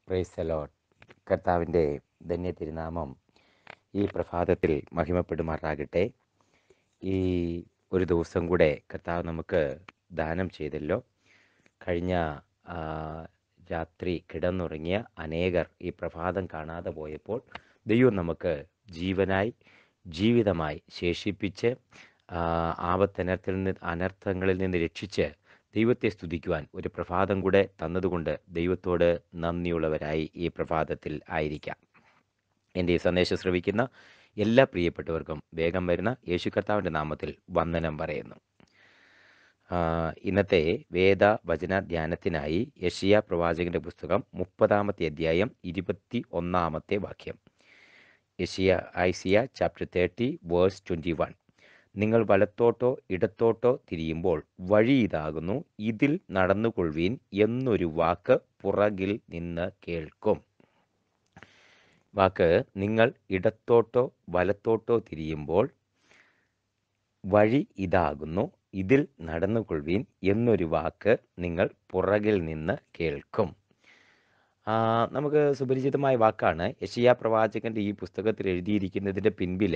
price allot കർത്താവിൻ്റെ ധന്യ തിരുനാമം ഈ പ്രഭാതത്തിൽ മഹിമപ്പെടുമാറാകട്ടെ ഈ ഒരു ദിവസം കൂടെ കർത്താവ് നമുക്ക് ദാനം ചെയ്തല്ലോ കഴിഞ്ഞ ആ, രാത്രി കിടന്നുറങ്ങിയ അനേകർ ഈ പ്രഭാതം കാണാതെ പോയപ്പോൾ ദൈവം നമുക്ക് ജീവനായി ജീവിതമായി ശേഷിപ്പിച്ച് ആ, ആപത്തനർത്ഥത്തിൽ നിന്ന് അനർത്ഥങ്ങളിൽ നിന്ന് രക്ഷിച്ച് ദൈവത്തെ സ്തുതിക്കുവാൻ ഒരു പ്രഭാതം കൂടെ തന്നതുകൊണ്ട് ദൈവത്തോട് നന്ദിയുള്ളവരായി ഈ പ്രഭാതത്തിൽ ആയിരിക്കാം എൻ്റെ ഈ സന്ദേശം ശ്രവിക്കുന്ന എല്ലാ പ്രിയപ്പെട്ടവർക്കും വേഗം വരുന്ന യേശു കർത്താവിൻ്റെ നാമത്തിൽ വന്ദനം പറയുന്നു ആ, ഇന്നത്തെ വേദ വചന ധ്യാനത്തിനായി യഷിയ പ്രവാചകന്റെ പുസ്തകം മുപ്പതാമത്തെ അധ്യായം ഇരുപത്തി ഒന്നാമത്തെ വാക്യം യഷിയ Isaiah chapter thirty verse twenty one നിങ്ങൾ വലത്തോട്ടോ ഇടത്തോട്ടോ തിരിയുമ്പോൾ വഴി ഇതാകുന്നു ഇതിൽ നടന്നുകൊള്ളുവീൻ എന്നൊരു വാക്ക് പുറകിൽ നിന്ന് കേൾക്കും വാക്ക് നിങ്ങൾ ഇടത്തോട്ടോ വലത്തോട്ടോ തിരിയുമ്പോൾ വഴി ഇതാകുന്നു ഇതിൽ നടന്നുകൊള്ളുവീൻ എന്നൊരു വാക്ക് നിങ്ങൾ പുറകിൽ നിന്ന് കേൾക്കും ആ, നമുക്ക് സുപരിചിതമായ വാക്കാണ് യഷിയ പ്രവാചകന്റെ ഈ പുസ്തകത്തിൽ എഴുതിയിരിക്കുന്നതിൻ്റെ പിൻപിൽ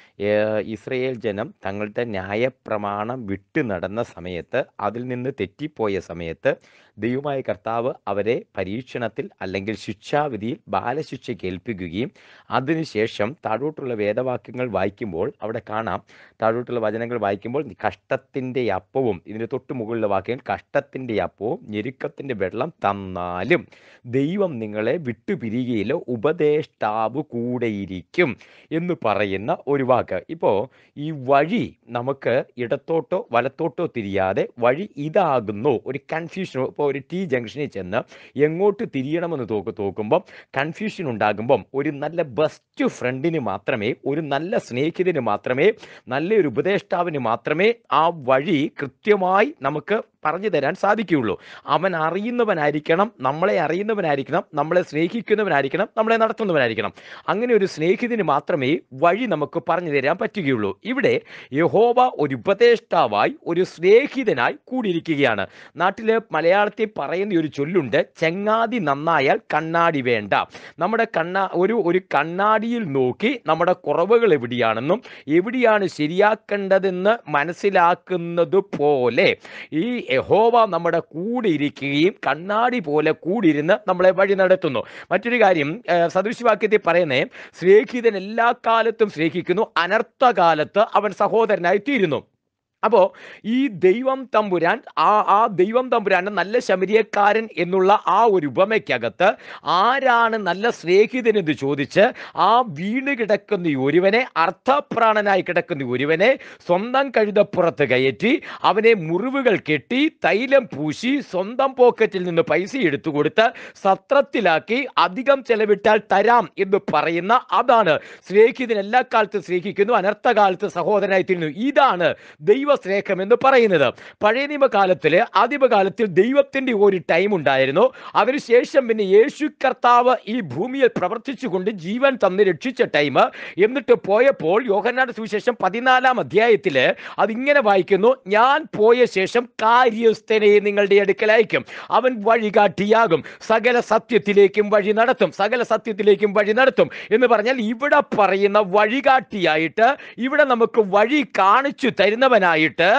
ഇസ്രയേൽ ജനം തങ്ങളുടെ ന്യായപ്രമാണം വിട്ടു നടന്ന സമയത്ത് അതിൽ നിന്ന് തെറ്റിപ്പോയ സമയത്ത് ദൈവമായ കർത്താവ് അവരെ പരീക്ഷണത്തിൽ അല്ലെങ്കിൽ ശിക്ഷാവിധിയിൽ ബാലശിക്ഷ കേൾപ്പിക്കുകയും അതിനുശേഷം താഴോട്ടുള്ള വേദവാക്യങ്ങൾ വായിക്കുമ്പോൾ അവിടെ കാണാം താഴോട്ടുള്ള വചനങ്ങൾ വായിക്കുമ്പോൾ കഷ്ടത്തിൻ്റെ അപ്പവും ഇതിന് തൊട്ട് മുകളിലെ വാക്യം കഷ്ടത്തിൻ്റെ അപ്പവും ഞെരുക്കത്തിൻ്റെ വെള്ളം തന്നാലും ദൈവം നിങ്ങളെ വിട്ടുപിരികയില്ല ഉപദേഷ്ടാവ് കൂടെയിരിക്കും എന്ന് പറയുന്ന ഒരു വാക്ക് ഇപ്പോൾ ഈ വഴി നമുക്ക് ഇടത്തോട്ടോ വലത്തോട്ടോ തിരിയാതെ വഴി ഇതാകുന്നു ഒരു കൺഫ്യൂഷൻ ഇപ്പോൾ ഒരു ടി ജംഗ്ഷനിൽ ചെന്ന് എങ്ങോട്ട് തിരിയണമെന്ന് തോക്ക് തോക്കുമ്പം കൺഫ്യൂഷൻ ഉണ്ടാകുമ്പം ഒരു നല്ല ബെസ്റ്റ് ഫ്രണ്ടിന് മാത്രമേ ഒരു നല്ല സ്നേഹിതന് മാത്രമേ നല്ലൊരു ഉപദേഷ്ടാവിന് മാത്രമേ ആ വഴി കൃത്യമായി നമുക്ക് പറഞ്ഞു തരാൻ സാധിക്കുകയുള്ളൂ അവൻ അറിയുന്നവനായിരിക്കണം നമ്മളെ അറിയുന്നവനായിരിക്കണം നമ്മളെ സ്നേഹിക്കുന്നവനായിരിക്കണം നമ്മളെ നടത്തുന്നവനായിരിക്കണം അങ്ങനെ ഒരു സ്നേഹിതന് മാത്രമേ വഴി നമുക്ക് പറഞ്ഞു തരാൻ പറ്റുകയുള്ളൂ ഇവിടെ യഹോവ ഒരു ഉപദേഷ്ടാവായി ഒരു സ്നേഹിതനായി കൂടിയിരിക്കുകയാണ് നാട്ടിൽ മലയാളത്തിൽ പറയുന്ന ഒരു ചൊല്ലുണ്ട് ചെങ്ങാതി നന്നായാൽ കണ്ണാടി വേണ്ട നമ്മുടെ കണ്ണാ ഒരു ഒരു കണ്ണാടിയിൽ നോക്കി നമ്മുടെ കുറവുകൾ എവിടെയാണെന്നും എവിടെയാണ് ശരിയാക്കേണ്ടതെന്ന് മനസ്സിലാക്കുന്നത് പോലെ ഈ യഹോവ നമ്മുടെ കൂടെ ഇരിക്കുകയും കണ്ണാടി പോലെ കൂടിയിരുന്ന് നമ്മളെ വഴി നടത്തുന്നു മറ്റൊരു കാര്യം ആ, സദൃശവാക്യത്തിൽ പറയുന്നേ സ്നേഹിതൻ എല്ലാ കാലത്തും സ്നേഹിക്കുന്നു അനർത്ഥകാലത്ത് അവൻ സഹോദരനായി തീരുന്നു അപ്പോൾ ഈ ദൈവം തമ്പുരാൻ ആ ആ ദൈവം തമ്പുരാൻ്റെ നല്ല ശമരിയക്കാരൻ എന്നുള്ള ആ ഒരു ഉപമയ്ക്കകത്ത് ആരാണ് നല്ല സ്നേഹിതനെന്ന് ചോദിച്ച് ആ വീണ് കിടക്കുന്ന ഈ ഒരുവനെ അർത്ഥപ്രാണനായി കിടക്കുന്ന ഈ ഒരുവനെ സ്വന്തം കഴുതപ്പുറത്ത് കയറ്റി അവനെ മുറിവുകൾ കെട്ടി തൈലം പൂശി സ്വന്തം പോക്കറ്റിൽ നിന്ന് പൈസ എടുത്തു കൊടുത്ത് സത്രത്തിലാക്കി അധികം ചെലവിട്ടാൽ തരാം എന്ന് പറയുന്ന അതാണ് സ്നേഹിതൻ എല്ലാ കാലത്തും സ്നേഹിക്കുന്നു അനർത്ഥകാലത്ത് സഹോദരനായി തീരുന്നു ഇതാണ് ദൈവസ്നേഹം എന്ന് പറയുന്നത് പഴയ നിയമകാലത്തില് ആദിമകാലത്തിൽ ദൈവത്തിന്റെ ഒരു ടൈം ഉണ്ടായിരുന്നു അതിനുശേഷം പിന്നെ യേശു കർത്താവ് ഈ ഭൂമിയിൽ പ്രവർത്തിച്ചുകൊണ്ട് ജീവൻ തന്ന് രക്ഷിച്ച ടൈം എന്നിട്ട് പോയപ്പോൾ യോഹന്നാന്റെ സുവിശേഷം പതിനാലാം അധ്യായത്തില് അതിങ്ങനെ വായിക്കുന്നു ഞാൻ പോയ ശേഷം കാര്യസ്ഥനെ നിങ്ങളുടെ അടുക്കൽ അയക്കും അവൻ വഴികാട്ടിയാകും സകല സത്യത്തിലേക്കും വഴി നടത്തും സകല സത്യത്തിലേക്കും വഴി നടത്തും എന്ന് പറഞ്ഞാൽ ഇവിടെ പറയുന്ന വഴികാട്ടിയായിട്ട് ഇവിടെ നമുക്ക് വഴി കാണിച്ചു തരുന്നവനായിട്ട്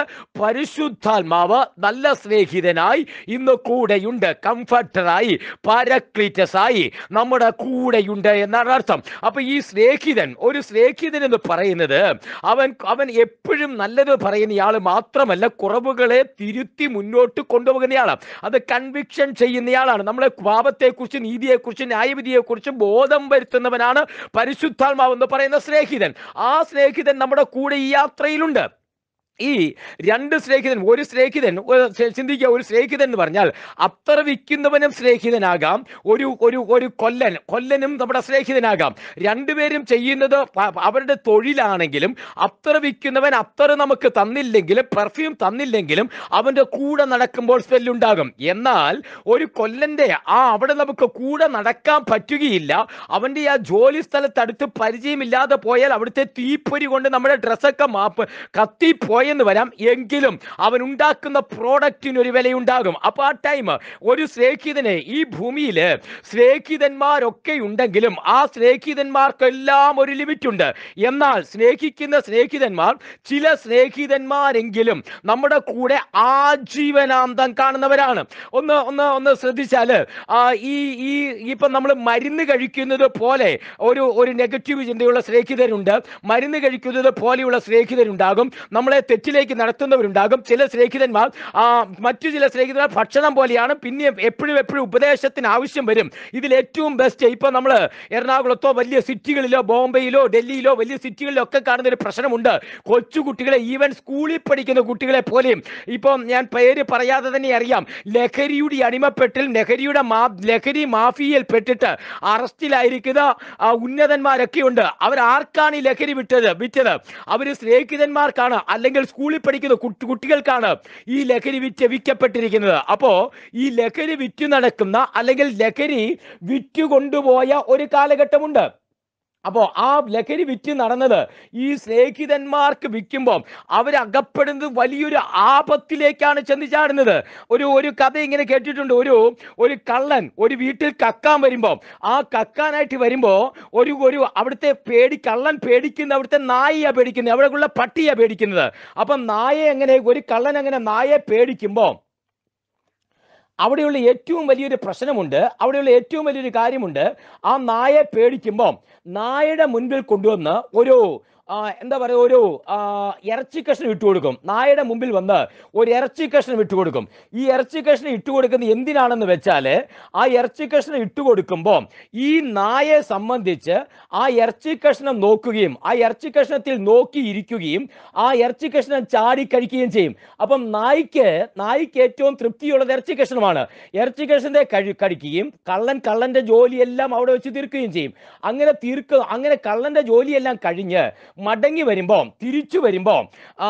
പരിശുദ്ധാത്മാവ് നല്ല സ്നേഹിതനായി ഇന്ന് കൂടെയുണ്ട് കംഫർട്ടറായി പാരക്ലീറ്റസ് ആയി നമ്മുടെ കൂടെയുണ്ട് എന്നാണ് അർത്ഥം അപ്പൊ ഈ സ്നേഹിതൻ ഒരു സ്നേഹിതൻ എന്ന് പറയുന്നത് അവൻ അവൻ എപ്പോഴും നല്ലത് പറയുന്നയാൾ മാത്രമല്ല കുറവുകളെ തിരുത്തി മുന്നോട്ട് കൊണ്ടുപോകുന്നയാളാണ് അത് കൺവിക്ഷൻ ചെയ്യുന്നയാളാണ് നമ്മളെ പാപത്തെക്കുറിച്ച് നീതിയെക്കുറിച്ച് ന്യായവിധിയെക്കുറിച്ച് ബോധം വരുത്തുന്നവനാണ് പരിശുദ്ധാത്മാവ് എന്ന് പറയുന്ന സ്നേഹിതൻ ആ സ്നേഹിതൻ നമ്മുടെ കൂടെ ഈ യാത്രയിലുണ്ട് ഈ രണ്ട് സ്നേഹിതൻ ഒരു സ്നേഹിതൻ ഒരു ചി- ചിന്തിക്കുക ഒരു സ്നേഹിതൻ എന്ന് പറഞ്ഞാൽ അത്ര വിൽക്കുന്നവനും സ്നേഹിതനാകാം ഒരു ഒരു ഒരു കൊല്ലൻ കൊല്ലനും നമ്മുടെ സ്നേഹിതനാകാം രണ്ടുപേരും ചെയ്യുന്നത് പ- അവരുടെ തൊഴിലാണെങ്കിലും അത്ര വിൽക്കുന്നവൻ അത്ര നമുക്ക് തന്നില്ലെങ്കിലും പെർഫ്യൂം തന്നില്ലെങ്കിലും അവൻ്റെ കൂടെ നടക്കുമ്പോൾ സ്മെല്ലുണ്ടാകും എന്നാൽ ഒരു കൊല്ലൻ്റെ ആ അവിടെ നമുക്ക് കൂടെ നടക്കാൻ പറ്റുകയില്ല അവൻ്റെ ആ ജോലി സ്ഥലത്ത് അടുത്ത് പരിചയമില്ലാതെ പോയാൽ അവിടുത്തെ തീപ്പൊരി കൊണ്ട് നമ്മുടെ ഡ്രസ്സൊക്കെ മാപ്പ് കത്തിപ്പോയാൽ കുറയെന്ന് വരാം എങ്കിലും അവൻ ഉണ്ടാക്കുന്ന പ്രോഡക്റ്റിന് ഒരു വിലയുണ്ടാകും അപ്പൊ ആ ടൈം ഒരു സ്നേഹിതനെ ഈ ഭൂമിയിൽ സ്നേഹിതന്മാരൊക്കെ ഉണ്ടെങ്കിലും ആ സ്നേഹിതന്മാർക്കെല്ലാം ഒരു ലിമിറ്റ് ഉണ്ട് എന്നാൽ സ്നേഹിക്കുന്ന സ്നേഹിതന്മാർ ചില സ്നേഹിതന്മാരെങ്കിലും നമ്മുടെ കൂടെ ആജീവനാന്തം കാണുന്നവരാണ് ഒന്ന് ഒന്ന് ഒന്ന് ശ്രദ്ധിച്ചാല് ആ, ഈ ഈ ഇപ്പം നമ്മൾ മരുന്ന് കഴിക്കുന്നത് പോലെ ഒരു ഒരു നെഗറ്റീവ് ചിന്തയുള്ള സ്നേഹിതരുണ്ട് മരുന്ന് കഴിക്കുന്നത് പോലെയുള്ള സ്നേഹിതരുണ്ടാകും നമ്മളെ തെറ്റിലേക്ക് നടത്തുന്നവരുണ്ടാകും ചില സ്നേഹിതന്മാർ ആ, മറ്റു ചില സ്നേഹിതന്മാർ ഭക്ഷണം പോലെയാണ് പിന്നെ എപ്പോഴും എപ്പോഴും ഉപദേശത്തിന് ആവശ്യം വരും ഇതിൽ ഏറ്റവും ബെസ്റ്റ് ഇപ്പൊ നമ്മൾ എറണാകുളത്തോ വലിയ സിറ്റികളിലോ ബോംബെയിലോ ഡൽഹിയിലോ വലിയ സിറ്റികളിലോ ഒക്കെ കാണുന്ന ഒരു പ്രശ്നമുണ്ട് കൊച്ചു കുട്ടികളെ ഈവൻ സ്കൂളിൽ പഠിക്കുന്ന കുട്ടികളെ പോലെയും ഇപ്പം ഞാൻ പേര് പറയാതെ തന്നെ അറിയാം ലഹരിയുടെ അടിമപ്പെട്ടിൽ ലഹരിയുടെ മാ ലഹരി മാഫിയയിൽ പെട്ടിട്ട് അറസ്റ്റിലായിരിക്കുന്ന ആ, ഉന്നതന്മാരൊക്കെ ഉണ്ട് അവർ ആർക്കാണ് ഈ ലഹരി വിറ്റത് വിറ്റത് അവർ സ്നേഹിതന്മാർക്കാണ് അല്ലെങ്കിൽ സ്കൂളിൽ പഠിക്കുന്ന കുട്ടി കുട്ടികൾക്കാണ് ഈ ലഹരി വിറ്റ് വിൽക്കപ്പെട്ടിരിക്കുന്നത് അപ്പോ ഈ ലഹരി വിറ്റു നടക്കുന്ന അല്ലെങ്കിൽ ലഹരി വിറ്റു കൊണ്ടുപോയ ഒരു കാലഘട്ടമുണ്ട് അപ്പോൾ ആ ലഹരി വിറ്റ് നടന്നത് ഈ സ്നേഹിതന്മാർക്ക് വിൽക്കുമ്പോൾ അവരകപ്പെടുന്നത് വലിയൊരു ആപത്തിലേക്കാണ് ചെന്ന് ചാടുന്നത് ഒരു ഒരു കഥ ഇങ്ങനെ കേട്ടിട്ടുണ്ട് ഒരു ഒരു കള്ളൻ ഒരു വീട്ടിൽ കക്കാൻ വരുമ്പോൾ ആ കക്കാനായിട്ട് വരുമ്പോൾ ഒരു ഒരു അവിടുത്തെ പേടി കള്ളൻ പേടിക്കുന്ന അവിടുത്തെ നായയാ പേടിക്കുന്നത് അവിടെയുള്ള പട്ടിയാ പേടിക്കുന്നത് അപ്പം നായ എങ്ങനെ ഒരു കള്ളൻ അങ്ങനെ നായയെ പേടിക്കുമ്പോൾ അവിടെയുള്ള ഏറ്റവും വലിയൊരു പ്രശ്നമുണ്ട് അവിടെയുള്ള ഏറ്റവും വലിയൊരു കാര്യമുണ്ട് ആ നായെ പേടിക്കുമ്പോൾ നായയുടെ മുൻപിൽ കൊണ്ടുവന്ന് ഒരു ആ, എന്താ പറയുക ഒരു ആ, ഇറച്ചി കഷ്ണം ഇട്ട് കൊടുക്കും നായയുടെ മുമ്പിൽ വന്ന് ഒരു ഇറച്ചി കഷ്ണം ഇട്ട് കൊടുക്കും ഈ ഇറച്ചി കഷ്ണം ഇട്ട് കൊടുക്കുന്നത് എന്തിനാണെന്ന് വെച്ചാൽ ആ ഇറച്ചി കഷ്ണം ഇട്ട് കൊടുക്കുമ്പോൾ ഈ നായയെ സംബന്ധിച്ച് ആ ഇറച്ചി കഷ്ണം നോക്കുകയും ആ ഇറച്ചി കഷ്ണത്തിൽ നോക്കിയിരിക്കുകയും ആ ഇറച്ചി കഷ്ണം ചാടി കഴിക്കുകയും ചെയ്യും അപ്പം നായ്ക്ക് നായ്ക്ക് ഏറ്റവും തൃപ്തിയുള്ളത് ഇറച്ചി കഷ്ണമാണ് ഇറച്ചി കഷ്ണത്തെ കഴി കടിക്കുകയും കള്ളൻ കള്ളന്റെ ജോലിയെല്ലാം അവിടെ വെച്ച് തീർക്കുകയും ചെയ്യും അങ്ങനെ തീർക്കുക അങ്ങനെ കള്ളന്റെ ജോലിയെല്ലാം കഴിഞ്ഞ് മടങ്ങി വരുമ്പോൾ തിരിച്ചു വരുമ്പോൾ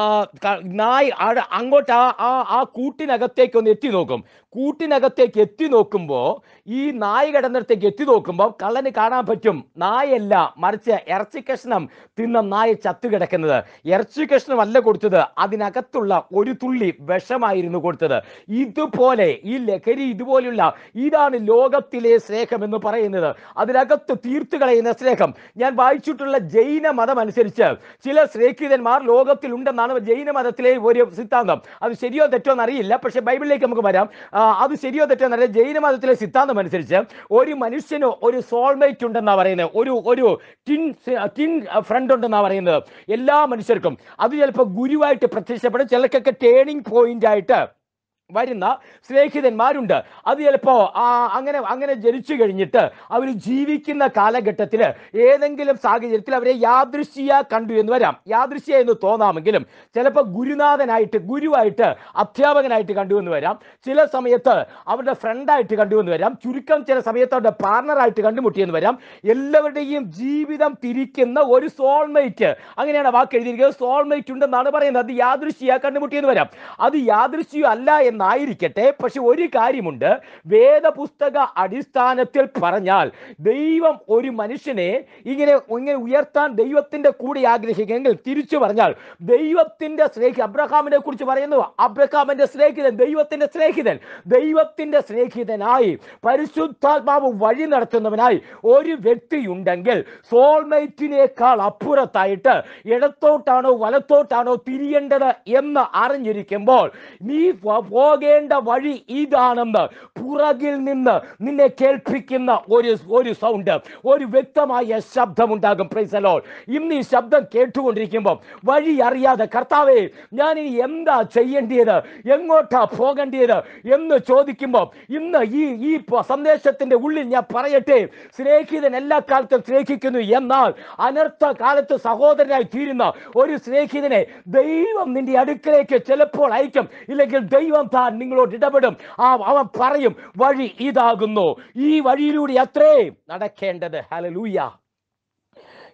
നായ് ആടെ അങ്ങോട്ട് ആ ആ ആ കൂട്ടിനകത്തേക്ക് ഒന്ന് എത്തി നോക്കും കൂട്ടിനകത്തേക്ക് എത്തി നോക്കുമ്പോൾ ഈ നായ കിടന്നിടത്തേക്ക് എത്തി നോക്കുമ്പോൾ കള്ളന് കാണാൻ പറ്റും നായല്ല മറിച്ച് ഇറച്ചി കഷ്ണം തിന്ന നായ ചത്തു കിടക്കുന്നത് ഇറച്ചി കഷ്ണം അല്ല കൊടുത്തത് അതിനകത്തുള്ള ഒരു തുള്ളി വിഷമായിരുന്നു കൊടുത്തത് ഇതുപോലെ ഈ ലഹരി ഇതുപോലുള്ള ഇതാണ് ലോകത്തിലെ സ്നേഹം എന്ന് പറയുന്നത് അതിനകത്ത് തീർത്തു കളയുന്ന സ്നേഹം ഞാൻ വായിച്ചിട്ടുള്ള ജൈന മതം അനുസരിച്ച് ചില സ്നേഹിതന്മാർ ലോകത്തിൽ ഉണ്ടെന്നാണ് ജൈന മതത്തിലെ ഒരു സിദ്ധാന്തം അത് ശരിയോ തെറ്റോ എന്നറിയില്ല പക്ഷെ ബൈബിളിലേക്ക് നമുക്ക് വരാം ആ, അത് ശരിയോ തെറ്റോ എന്നറിയില്ല ജൈന മതത്തിലെ സിദ്ധാന്തം അനുസരിച്ച് ഒരു മനുഷ്യന് ഒരു സോൾമേറ്റ് ഉണ്ടെന്നാണ് പറയുന്നത് ഒരു ഒരു ടിൻ ടിൻ ഫ്രണ്ട് ഉണ്ടെന്നാണ് പറയുന്നത് എല്ലാ മനുഷ്യർക്കും അത് ചിലപ്പോൾ ഗുരുവായിട്ട് പ്രത്യക്ഷപ്പെടും ചിലർക്കൊക്കെ ടേണിംഗ് പോയിന്റ് ആയിട്ട് വരുന്ന സ്നേഹിതന്മാരുണ്ട് അത് ചിലപ്പോ ആ അങ്ങനെ അങ്ങനെ ജനിച്ചു കഴിഞ്ഞിട്ട് അവർ ജീവിക്കുന്ന കാലഘട്ടത്തിൽ ഏതെങ്കിലും സാഹചര്യത്തിൽ അവരെ യാദൃശ്യ കണ്ടു എന്ന് വരാം യാദൃശ്യ എന്ന് തോന്നാമെങ്കിലും ചിലപ്പോൾ ഗുരുനാഥനായിട്ട് ഗുരുവായിട്ട് അധ്യാപകനായിട്ട് കണ്ടു എന്ന് വരാം ചില സമയത്ത് അവരുടെ ഫ്രണ്ടായിട്ട് കണ്ടു എന്ന് വരാം ചുരുക്കം ചില സമയത്ത് അവരുടെ പാർട്ണറായിട്ട് കണ്ടുമുട്ടിയെന്ന് വരാം എല്ലാവരുടെയും ജീവിതം തിരിക്കുന്ന ഒരു സോൾമേറ്റ് അങ്ങനെയാണ് വാക്ക് എഴുതിയിരിക്കുന്നത് സോൾമേറ്റ് ഉണ്ടെന്നാണ് പറയുന്നത് അത് യാദൃശ്യ കണ്ടുമുട്ടിയെന്ന് വരാം അത് യാദൃശ്യം അല്ല എന്നായിരിക്കട്ടെ പക്ഷെ ഒരു കാര്യമുണ്ട് വേദപുസ്തക അടിസ്ഥാനത്തിൽ പറഞ്ഞാൽ ദൈവം ഒരു മനുഷ്യനെ ഇങ്ങനെ ഇങ്ങനെ ഉയർത്താൻ ദൈവത്തിന്റെ കൂടെ ആഗ്രഹിക്കുമെങ്കിൽ തിരിച്ചു പറഞ്ഞാൽ ദൈവത്തിന്റെ സ്നേഹി അബ്രഹാമിനെ കുറിച്ച് പറയുന്നു അബ്രഹാമിന്റെ സ്നേഹിതൻ ദൈവത്തിന്റെ സ്നേഹിതൻ ദൈവത്തിന്റെ സ്നേഹിതനായി പരിശുദ്ധാത്മാവ് വഴി നടത്തുന്നവനായി ഒരു വ്യക്തി ഉണ്ടെങ്കിൽ സോൾമേറ്റിനേക്കാൾ അപ്പുറത്തായിട്ട് ഇടത്തോട്ടാണോ വലത്തോട്ടാണോ തിരിയേണ്ടത് എന്ന് അറിഞ്ഞിരിക്കുമ്പോൾ നീ പോ- പോകേണ്ട വഴി ഇതാണെന്ന് പുറകിൽ നിന്ന് നിന്നെ കേൾപ്പിക്കുന്ന ഒരു ഒരു സൗണ്ട് ഒരു വ്യക്തമായ ശബ്ദമുണ്ടാകും പ്രൈസലോൾ ഇന്ന് ഈ ശബ്ദം കേട്ടുകൊണ്ടിരിക്കുമ്പോൾ വഴി അറിയാതെ കർത്താവേ ഞാൻ ഇനി എന്താ ചെയ്യേണ്ടത് എങ്ങോട്ടാ പോകേണ്ടത് എന്ന് ചോദിക്കുമ്പോൾ ഇന്ന് ഈ ഈ പ- സന്ദേശത്തിന്റെ ഉള്ളിൽ ഞാൻ പറയട്ടെ സ്നേഹിതൻ എല്ലാ കാലത്തും സ്നേഹിക്കുന്നു എന്നാൽ അനർത്ഥ കാലത്ത് സഹോദരനായി തീരുന്ന ഒരു സ്നേഹിതനെ ദൈവം നിന്റെ അടുക്കലേക്ക് ചിലപ്പോൾ അയക്കും ഇല്ലെങ്കിൽ ദൈവം താൻ നിങ്ങളോട് ഇടപെടും ആ അവൻ പറയും വഴി ഇതാകുന്നു ഈ വഴിയിലൂടെ അത്രേ നടക്കേണ്ടത് ഹലലൂയ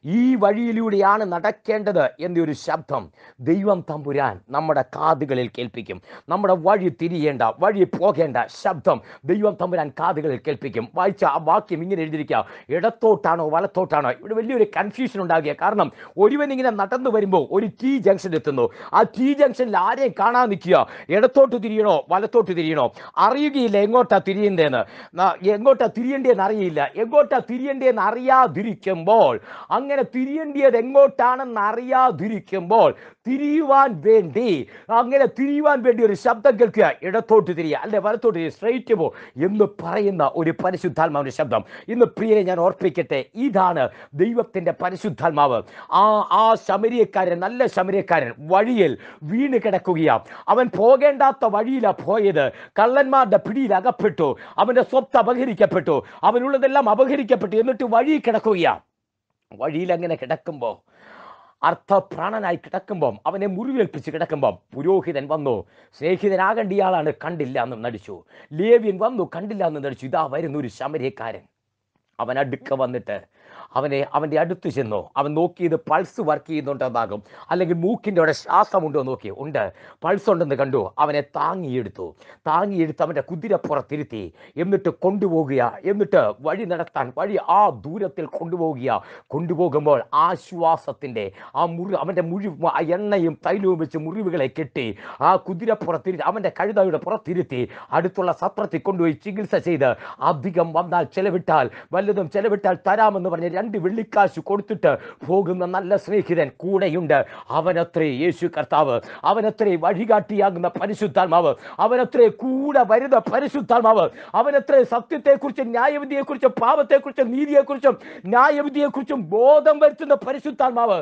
ഈ വഴിയിലൂടെയാണ് നടക്കേണ്ടത് എന്നൊരു ശബ്ദം ദൈവം തമ്പുരാൻ നമ്മുടെ കാതുകളിൽ കേൾപ്പിക്കും നമ്മുടെ വഴി തിരിയേണ്ട വഴി പോകേണ്ട ശബ്ദം ദൈവം തമ്പുരാൻ കാതുകളിൽ കേൾപ്പിക്കും വായിച്ച ആ വാക്യം ഇങ്ങനെ എഴുതിയിരിക്കുക ഇടത്തോട്ടാണോ വലത്തോട്ടാണോ ഇവിടെ വലിയൊരു കൺഫ്യൂഷൻ ഉണ്ടാകിയ കാരണം ഒരുവൻ ഇങ്ങനെ നടന്നു വരുമ്പോൾ ഒരു ടി ജംഗ്ഷൻ എത്തുന്നു ആ ടി ജംഗ്ഷനിൽ ആരെയും കാണാൻ നിൽക്കുക ഇടത്തോട്ട് തിരിയണോ വലത്തോട്ട് തിരിയണോ അറിയുകയില്ല എങ്ങോട്ടാ തിരിയേണ്ടതെന്ന് ന- എങ്ങോട്ടാ തിരിയേണ്ടതെന്ന് അറിയില്ല എങ്ങോട്ടാ തിരിയേണ്ടതെന്ന് അറിയാതിരിക്കുമ്പോൾ അങ്ങനെ തിരിയേണ്ടത് എങ്ങോട്ടാണെന്ന് അറിയാതിരിക്കുമ്പോൾ തിരിയുവാൻ വേണ്ടി അങ്ങനെ തിരിയുവാൻ വേണ്ടി ഒരു ശബ്ദം കേൾക്കുക ഇടത്തോട്ട് തിരിയുക അല്ലെ വലത്തോട്ട് തിരിയുക സ്ട്രൈറ്റ് പോ എന്ന് പറയുന്ന ഒരു പരിശുദ്ധാത്മാവിന്റെ ശബ്ദം ഇന്ന് പ്രിയരെ ഞാൻ ഓർപ്പിക്കട്ടെ ഇതാണ് ദൈവത്തിന്റെ പരിശുദ്ധാത്മാവ് ആ ആ ശമരിയക്കാരൻ നല്ല ശമരിയക്കാരൻ വഴിയിൽ വീണ് കിടക്കുകയാ അവൻ പോകേണ്ടാത്ത വഴിയിലാ പോയത് കള്ളന്മാരുടെ പിടിയിൽ അകപ്പെട്ടു അവന്റെ സ്വത്ത് അപഹരിക്കപ്പെട്ടു അവനുള്ളതെല്ലാം അപഹരിക്കപ്പെട്ടു എന്നിട്ട് വഴി കിടക്കുകയാ വഴിയിൽ അങ്ങനെ കിടക്കുമ്പോ അർത്ഥപ്രാണനായി കിടക്കുമ്പം അവനെ മുറിവേൽപ്പിച്ച് കിടക്കുമ്പം പുരോഹിതൻ വന്നു സ്നേഹിതനാകേണ്ട ഇയാളാണ് കണ്ടില്ല എന്ന് നടിച്ചു ലേവ്യൻ വന്നു കണ്ടില്ല എന്ന് നടിച്ചു ഇതാ വരുന്ന ഒരു ശമരക്കാരൻ അവൻ അടുക്ക വന്നിട്ട് അവനെ അവൻ്റെ അടുത്ത് ചെന്നു അവൻ നോക്കിയത് പൾസ് വർക്ക് ചെയ്യുന്നുണ്ടെന്നാകും അല്ലെങ്കിൽ മൂക്കിൻ്റെ അവിടെ ശ്വാസമുണ്ടോ നോക്കി ഉണ്ട് പൾസ് ഉണ്ടെന്ന് കണ്ടു അവനെ താങ്ങിയെടുത്തു താങ്ങിയെടുത്ത് അവൻ്റെ കുതിരപ്പുറത്തിരുത്തി എന്നിട്ട് കൊണ്ടുപോകുക എന്നിട്ട് വഴി നടത്താൻ വഴി ആ ദൂരത്തിൽ കൊണ്ടുപോകുക കൊണ്ടുപോകുമ്പോൾ ആശ്വാസത്തിൻ്റെ ആ മുറി അവൻ്റെ മുഴി ആ എണ്ണയും തൈലവും വെച്ച് മുറിവുകളെ കെട്ടി ആ കുതിരപ്പുറത്തിരുത്തി അവൻ്റെ കഴുതയുടെ പുറത്തിരുത്തി അടുത്തുള്ള സത്രത്തിൽ കൊണ്ടുപോയി ചികിത്സ ചെയ്ത് അധികം വന്നാൽ ചെലവിട്ടാൽ വല്ലതും ചെലവിട്ടാൽ തരാമെന്ന് പറഞ്ഞ് രണ്ട് വെള്ളിക്കാശ് കൊടുത്തിട്ട് പോകുന്ന നല്ല സ്നേഹിതൻ കൂടെയുണ്ട് അവനത്രേ യേശു കർത്താവ് അവനത്രേ വഴികാട്ടിയാകുന്ന പരിശുദ്ധാത്മാവ് അവനത്രേ കൂടെ വരുന്ന പരിശുദ്ധാത്മാവ് അവനത്രേ സത്യത്തെക്കുറിച്ചും ന്യായവിധിയെക്കുറിച്ചും പാപത്തെക്കുറിച്ചും നീതിയെക്കുറിച്ചും ന്യായവിധിയെക്കുറിച്ചും ബോധം വരുത്തുന്ന പരിശുദ്ധാത്മാവ്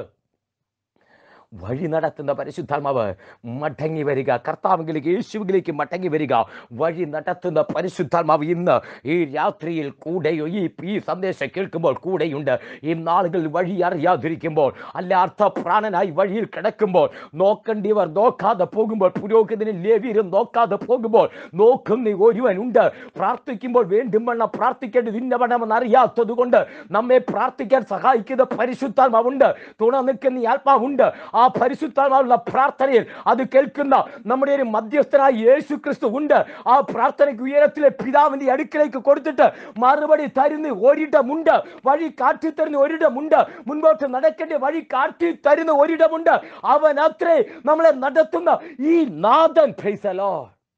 വഴി നടത്തുന്ന പരിശുദ്ധാത്മാവ് മടങ്ങി വരിക കർത്താവിലേക്ക് യേശുവിലേക്ക് മടങ്ങി വരിക വഴി നടത്തുന്ന പരിശുദ്ധാത്മാവ് ഇന്ന് ഈ രാത്രിയിൽ കൂടെയോ ഈ ഈ സന്ദേശം കേൾക്കുമ്പോൾ കൂടെയുണ്ട് ഈ നാളുകളിൽ വഴി അറിയാതിരിക്കുമ്പോൾ അല്ല അർത്ഥപ്രാണനായി വഴിയിൽ കിടക്കുമ്പോൾ നോക്കേണ്ടിയവർ നോക്കാതെ പോകുമ്പോൾ പുരോഹിതനും ലേവീരും നോക്കാതെ പോകുമ്പോൾ നോക്കുന്ന ഒരുവൻ ഉണ്ട് പ്രാർത്ഥിക്കുമ്പോൾ വേണ്ടും വണ്ണം പ്രാർത്ഥിക്കേണ്ടത് ഇന്നവണ്ണമെന്ന് അറിയാത്തത് കൊണ്ട് നമ്മെ പ്രാർത്ഥിക്കാൻ സഹായിക്കുന്ന പരിശുദ്ധാത്മാവുണ്ട് തുണ നിൽക്കുന്ന ഈ ആത്മാവുണ്ട് ആ പരിശുദ്ധാത്മാവുള്ള പ്രാർത്ഥനയിൽ അത് കേൾക്കുന്ന നമ്മുടെ ഒരു മധ്യസ്ഥനായ യേശു ക്രിസ്തു ഉണ്ട് ആ പ്രാർത്ഥനയ്ക്ക് ഉയരത്തിലെ പിതാവിന്റെ അടുക്കലേക്ക് കൊടുത്തിട്ട് മറുപടി തരുന്ന ഒരിടമുണ്ട് വഴി കാട്ടി തരുന്ന ഒരിടമുണ്ട് മുൻപോട്ട് നടക്കേണ്ട വഴി കാട്ടി തരുന്ന ഒരിടമുണ്ട് അവൻ അത്രേ നമ്മളെ നടത്തുന്ന ഈ നാഥൻ ഫൈസലോ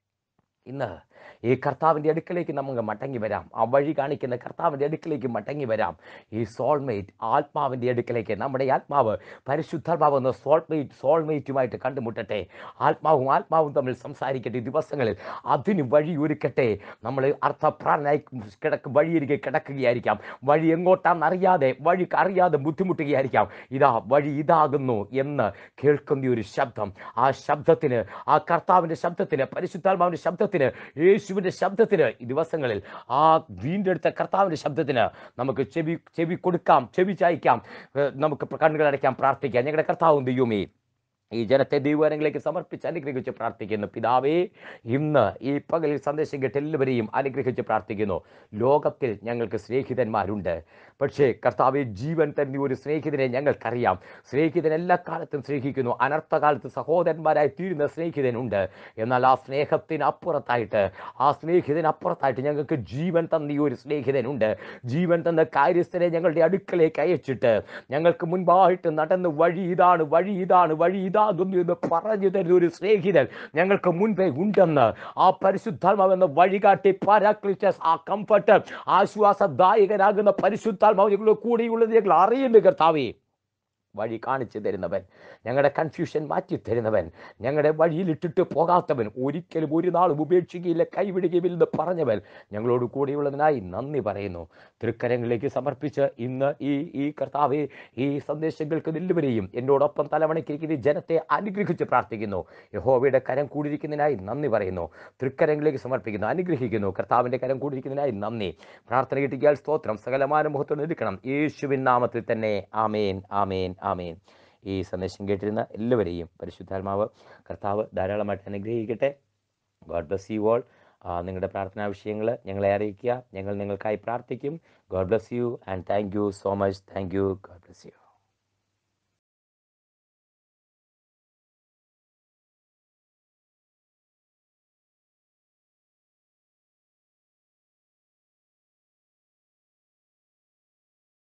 ഇന്ന് ഈ കർത്താവിൻ്റെ അടുക്കലേക്ക് നമുക്ക് മടങ്ങി വരാം ആ വഴി കാണിക്കുന്ന കർത്താവിൻ്റെ അടുക്കലേക്ക് മടങ്ങി വരാം ഈ സോൾമേറ്റ് ആത്മാവിൻ്റെ അടുക്കലേക്ക് നമ്മുടെ ഈ ആത്മാവ് പരിശുദ്ധാത്മാവ് എന്ന സോൾമേറ്റ് സോൾമേറ്റുമായിട്ട് കണ്ടുമുട്ടട്ടെ ആത്മാവും ആത്മാവും തമ്മിൽ സംസാരിക്കട്ടെ ഈ ദിവസങ്ങളിൽ അതിന് വഴി ഒരുക്കട്ടെ നമ്മൾ അർത്ഥപ്രാണനായി കിടക്ക് വഴിയിരിക്കെ കിടക്കുകയായിരിക്കാം വഴി എങ്ങോട്ടാണെന്ന് അറിയാതെ വഴി അറിയാതെ ബുദ്ധിമുട്ടുകയായിരിക്കാം ഇതാ വഴി ഇതാകുന്നു എന്ന് കേൾക്കുന്ന ഒരു ശബ്ദം ആ ശബ്ദത്തിന് ആ കർത്താവിൻ്റെ ശബ്ദത്തിന് പരിശുദ്ധാത്മാവിൻ്റെ ശബ്ദത്തിന് യേശുവിൻ്റെ ശബ്ദത്തിന് ഈ ദിവസങ്ങളിൽ ആ വീണ്ടെടുത്ത കർത്താവിൻ്റെ ശബ്ദത്തിന് നമുക്ക് ചെവി ചെവി കൊടുക്കാം ചെവി ചായ്ക്കാം ഏഹ് നമുക്ക് കണ്ണുകളടയ്ക്കാം പ്രാർത്ഥിക്കാം ഞങ്ങളുടെ കർത്താവും ദൈവമേ ഈ ജനത്തെ ദൈവകരങ്ങളിലേക്ക് സമർപ്പിച്ച് അനുഗ്രഹിച്ച് പ്രാർത്ഥിക്കുന്നു പിതാവേ ഇന്ന് ഈ പകലിൽ സന്ദേശം കേട്ട് എല്ലാവരെയും അനുഗ്രഹിച്ച് പ്രാർത്ഥിക്കുന്നു ലോകത്തിൽ ഞങ്ങൾക്ക് സ്നേഹിതന്മാരുണ്ട് പക്ഷേ കർത്താവെ ജീവൻ തന്നെ ഒരു സ്നേഹിതനെ ഞങ്ങൾക്കറിയാം സ്നേഹിതൻ എല്ലാ കാലത്തും സ്നേഹിക്കുന്നു അനർത്ഥകാലത്ത് സഹോദരന്മാരായി തീരുന്ന സ്നേഹിതനുണ്ട് എന്നാൽ ആ സ്നേഹത്തിനപ്പുറത്തായിട്ട് ആ സ്നേഹിതനപ്പുറത്തായിട്ട് ഞങ്ങൾക്ക് ജീവൻ തന്ന ഈ ഒരു സ്നേഹിതനുണ്ട് ജീവൻ തന്ന കാര്യസ്ഥനെ ഞങ്ങളുടെ അടുക്കലേക്ക് അയച്ചിട്ട് ഞങ്ങൾക്ക് മുൻപായിട്ട് നടന്ന് വഴി ഇതാണ് വഴി ഇതാണ് വഴി ഇതാകുന്നു എന്ന് പറഞ്ഞു തരുന്ന ഒരു സ്നേഹിതൻ ഞങ്ങൾക്ക് മുൻപേ ഉണ്ടെന്ന് ആ പരിശുദ്ധാത്മാവ് എന്ന വഴികാട്ടി പാരാക്ലിറ്റസ് ആ കംഫർട്ട് ആശ്വാസദായകനാകുന്ന പരിശുദ്ധാത്മാവ് ഞങ്ങളുടെ കൂടെയുള്ളത് ഞങ്ങൾ അറിയുന്നു കർത്താവേ വഴി കാണിച്ചു തരുന്നവൻ ഞങ്ങളുടെ കൺഫ്യൂഷൻ മാറ്റി തരുന്നവൻ ഞങ്ങളുടെ വഴിയിൽ ഇട്ടിട്ട് പോകാത്തവൻ ഒരിക്കലും ഒരു നാളും ഉപേക്ഷിക്കുകയില്ല കൈവിടുകയില്ലെന്ന് പറഞ്ഞവൻ ഞങ്ങളോട് കൂടെയുള്ളതിനായി നന്ദി പറയുന്നു തൃക്കരങ്ങളിലേക്ക് സമർപ്പിച്ച് ഇന്ന് ഈ ഈ കർത്താവെ ഈ സന്ദേശങ്ങൾക്ക് എല്ലാവരെയും എന്നോടൊപ്പം തലവണയ്ക്കിരിക്കുന്ന ഈ ജനത്തെ അനുഗ്രഹിച്ച് പ്രാർത്ഥിക്കുന്നു യഹോവയുടെ കരം കൂടിയിരിക്കുന്നതിനായി നന്ദി പറയുന്നു തൃക്കരങ്ങളിലേക്ക് സമർപ്പിക്കുന്നു അനുഗ്രഹിക്കുന്നു കർത്താവിൻ്റെ കരം കൂടിയിരിക്കുന്നതിനായി നന്ദി പ്രാർത്ഥന കിട്ടിയാൽ സ്തോത്രം സകലമാന മുഖത്തോട് എടുക്കണം യേശുവിൻ നാമത്തിൽ തന്നെ ആമേൻ ആമേൻ ആമേൻ ഈ സന്ദേശം കേട്ടിരുന്ന എല്ലാവരെയും പരിശുദ്ധാത്മാവ് കർത്താവ് ധാരാളമായിട്ട് അനുഗ്രഹിക്കട്ടെ ഗോഡ് ബ്ലസ് യു ഓൾ നിങ്ങളുടെ പ്രാർത്ഥനാ വിഷയങ്ങൾ ഞങ്ങളെ അറിയിക്കുക ഞങ്ങൾ നിങ്ങൾക്കായി പ്രാർത്ഥിക്കും God bless you and thank you so much thank you God bless U